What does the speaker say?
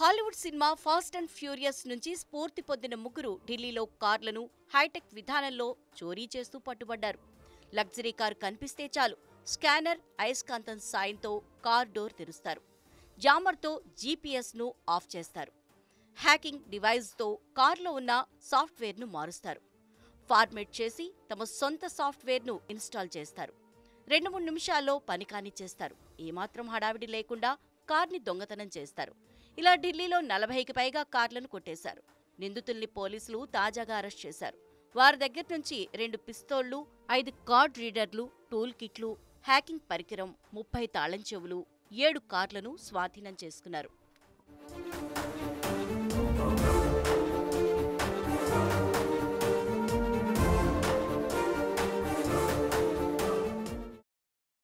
Hollywood సినిమా Fast and Furious నుంచి స్ఫూర్తి పొందిన ముగ్గురు ఢిల్లీలో కార్లను హైటెక్ విధానంలో చోరీ చేస్తూ పట్టుబడ్డారు లగ్జరీ కారు కనిపిస్తే చాలు స్కానర్ అయస్కాంతం సాయంతో కార్ డోర్ తెరుస్తారు జామర్తో జీపీఎస్ను ఆఫ్ చేస్తారు హ్యాకింగ్ డివైస్తో కార్లో ఉన్న సాఫ్ట్వేర్ను మారుస్తారు ఫార్మేట్ చేసి తమ సొంత సాఫ్ట్వేర్ను ఇన్స్టాల్ చేస్తారు రెండు మూడు నిమిషాల్లో పని కానిచ్చేస్తారు ఏమాత్రం హడావిడి లేకుండా కార్ని దొంగతనం చేస్తారు ఇలా ఢిల్లీలో నలభైకి పైగా కార్లను కొట్టేశారు నిందితుల్ని పోలీసులు తాజాగా అరెస్ట్ చేశారు వారి దగ్గర నుంచి రెండు పిస్తోళ్లు ఐదు కార్డ్ రీడర్లు టూల్ కిట్లు హ్యాకింగ్ పరికరం ముప్పై తాళం చెవులు ఏడు కార్లను స్వాధీనం చేసుకున్నారు